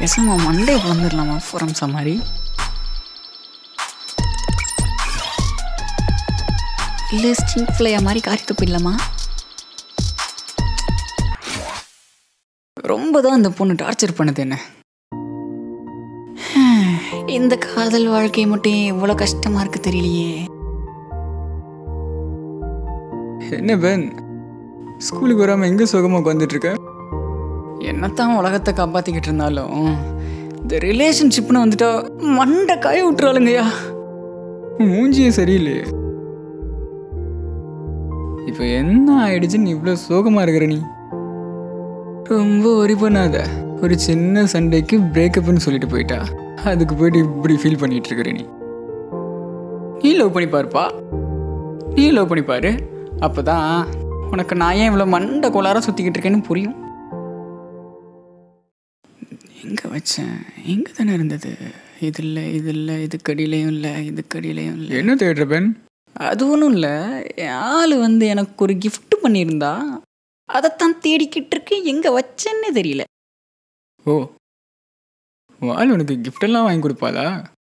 பேசாம மண்டே வந்துடலாமா ஃபோரம்ஸா மாதிரி இல்லை ஸ்டிங் ஃப்ளையா மாதிரி காரிட்டு போயிடலாமா ரொம்ப தான் அந்த பொண்ணு டார்ச்சர் பண்ணுது என்ன இந்த காதல் வாழ்க்கை மட்டும் இவ்வளோ கஷ்டமா இருக்கு தெரியலையே என்ன பென் ஸ்கூலுக்கு வராமல் எங்கே சுகமாக உட்காந்துட்டு இருக்க என்னத்தான் உலகத்தை காப்பாற்றிக்கிட்டு இருந்தாலும் இந்த ரிலேஷன்ஷிப்னு வந்துட்டா மண்டை காய விட்டுறாளுங்கய்யா உன் மூஞ்சியே சரியில்லையே இப்போ என்ன ஆயிடுச்சுன்னு இவ்வளோ சோகமாக இருக்கிற நீ ரொம்ப ஒரி பண்ணாத ஒரு சின்ன சண்டைக்கு பிரேக்கப்னு சொல்லிட்டு போயிட்டா அதுக்கு போயிட்டு இப்படி ஃபீல் பண்ணிட்டு இருக்கிற நீ நீ லவ் பண்ணி பாருப்பா நீ லவ் பண்ணி பாரு அப்பதான் உனக்கு நான் ஏன் இவ்வளோ மண்டை கோளார சுற்றிக்கிட்டு இருக்கேன்னு புரியும் எங்கே வச்சேன் எங்கே தானே இருந்தது இது இல்லை இது இல்லை இதுக்கு அடியிலையும் இல்லை இதுக்கு அடியிலையும் இல்லை என்ன தேடுற பென் அது ஒன்றும் இல்லை என் ஆள் வந்து எனக்கு ஒரு gift பண்ணியிருந்தா அதைத்தான் தேடிக்கிட்டு இருக்கேன் எங்கே வச்சேன்னே தெரியல ஓ வால் உனக்கு கிஃப்டெல்லாம் வாங்கி கொடுப்பாளா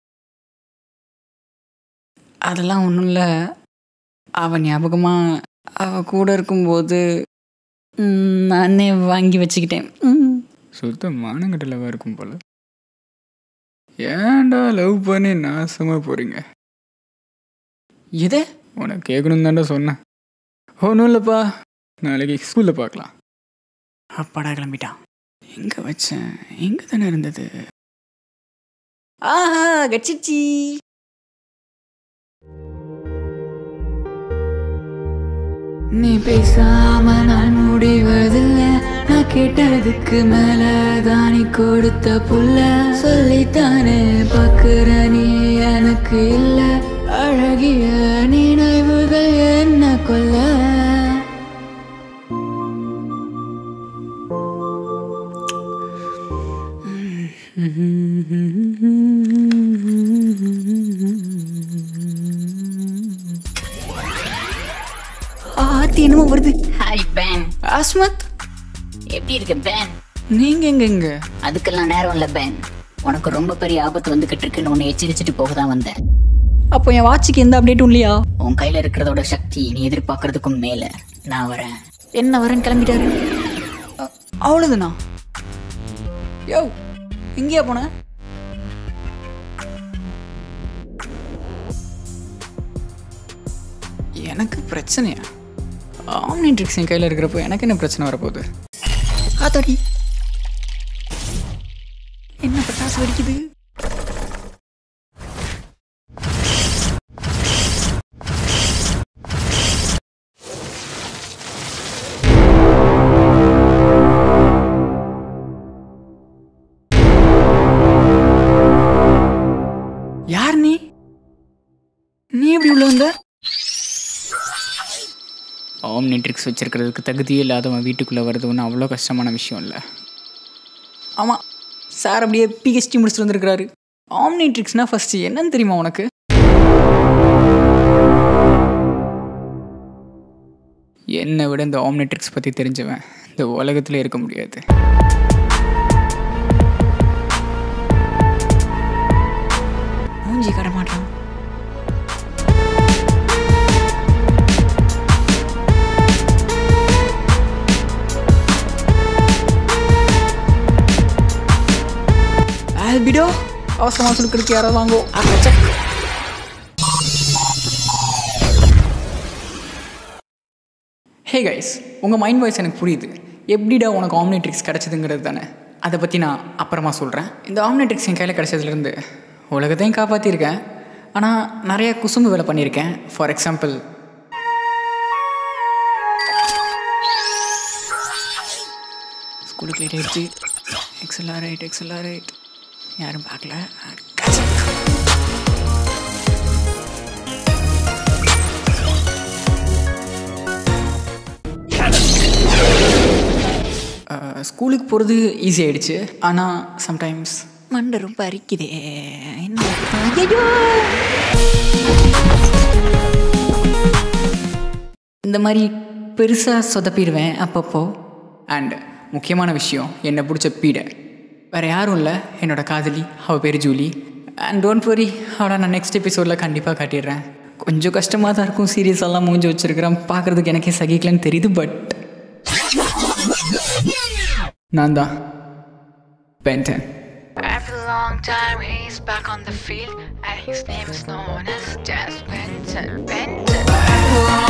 அதெல்லாம் ஒன்றும் இல்லை அவன் ஞாபகமாக அவ கூட இருக்கும்போது ம், நானே வாங்கி வச்சுக்கிட்டேன் ம். சுத்த மானங்கட்ட லவ்வாக இருக்கும் போல ஏன்டா லவ் பண்ணி நாசமாக போகிறீங்க எது உனக்கு கேட்கணும் தான்டா சொன்னேன் ஒன்றும் இல்லைப்பா நாளைக்கு ஸ்கூலில் பார்க்கலாம் அப்பாடா கிளம்பிட்டான் எங்கே வச்சேன் எங்கே தானே இருந்தது ஆஹா கச்சிச்சி நீ பேசாம நான் முடிவதில்ல நான் கேட்டதுக்கு மேல தானி கொடுத்த புள்ள சொல்லித்தானே பாக்குற நீ எனக்கு இல்ல அழகிய நினைவுகள் என்ன கொல்ல ஆத்தி என்னமோ வருது ஹாய் பேன் அஸ்மத் எப்படி இருக்க பேன் நீங்க எங்க எங்க அதுக்கெல்லாம் நேரம் இல்ல பேன் உனக்கு ரொம்ப பெரிய ஆபத்து வந்துகிட்டு இருக்குன்னு உன்னை எச்சரிச்சுட்டு போக தான் வந்தேன் அப்போ என் வாட்சுக்கு எந்த அப்டேட்டும் இல்லையா உன் கையில இருக்கிறதோட சக்தி நீ எதிர்பார்க்கறதுக்கும் மேல நான் வரேன் என்ன வரேன் கிளம்பிட்டாரு அ- அவ்வளவுதானா யோ எங்கேயா போன எனக்கு பிரச்சனையா ஆம்னிட்ரிக்ஸ் என் கையில் இருக்கிறப்போ எனக்கு என்ன பிரச்சனை வரப்போகுது ஆத்தாடி என்ன பட்டாசு வெடிக்குது யார் நீ நீ எப்படி உள்ள வந்த ஆம்னிட்ரிக்ஸ் வச்சிருக்கிறதுக்கு தகுதியே இல்லாதவன் வீட்டுக்குள்ளே வருது ஒன்றும் அவ்வளோ கஷ்டமான விஷயம் இல்லை ஆமாம் சார் அப்படியே பிஹெச்டி முடிச்சுட்டு வந்திருக்கிறாரு ஆம்னிட்ரிக்ஸ்னா ஃபஸ்ட்டு என்னன்னு தெரியுமா உனக்கு என்னை விட இந்த ஆம்னிட்ரிக்ஸ் பற்றி தெரிஞ்சவன் இந்த உலகத்தில் இருக்க முடியாது மூஞ்சி கட மாட்டான் ஆல்பிடோ அவசரமாக சுருக்கிறதுக்கு யாராவது வாங்கோ அக்கச்சக் ஹே கைஸ் உங்கள் மைண்ட் வாய்ஸ் எனக்கு புரியுது எப்படிடா உனக்கு ஆம்னிட்ரிக்ஸ் கிடச்சதுங்கிறது தானே அதை பற்றி நான் அப்புறமா சொல்கிறேன் இந்த ஆம்னிட்ரிக்ஸ் என் கையில் கிடச்சதுலேருந்து உலகத்தையும் காப்பாற்றிருக்கேன் ஆனால் நிறைய குசும்பு வேலை பண்ணியிருக்கேன் ஃபார் எக்ஸாம்பிள் ஸ்கூலுக்கு லேட் ஆயிடுச்சு எக்ஸலா ரைட் எக்ஸலா ரைட் யாரும் பார்க்கல கச்சக். அஹ், ஸ்கூலுக்கு போகிறது ஈஸி ஆயிடுச்சு ஆனால் சம்டைம்ஸ் மண்டை ரொம்ப அரிக்குதே என்ன ஐயையோ! இந்த மாதிரி பெருசாக சொதப்பிடுவேன் அப்பப்போ அண்ட் முக்கியமான விஷயம் என்னை பிடிச்ச பீடை வேறு யாரும் இல்லை என்னோட காதலி அவள் பேர் ஜூலி அண்ட் டோன்ட் வரி அவளை நான் நெக்ஸ்ட் எபிசோடில் கண்டிப்பாக காட்டிடுறேன் கொஞ்சம் கஷ்டமாக தான் இருக்கும் சீரியஸெல்லாம் மூஞ்சி வச்சுருக்கிறேன் பார்க்குறதுக்கு எனக்கே சகிக்கலன்னு தெரியுது பட் நான் தான் பென்டன் After a long time, he's back on the field, and his name is known as Jazz Benton. Benton.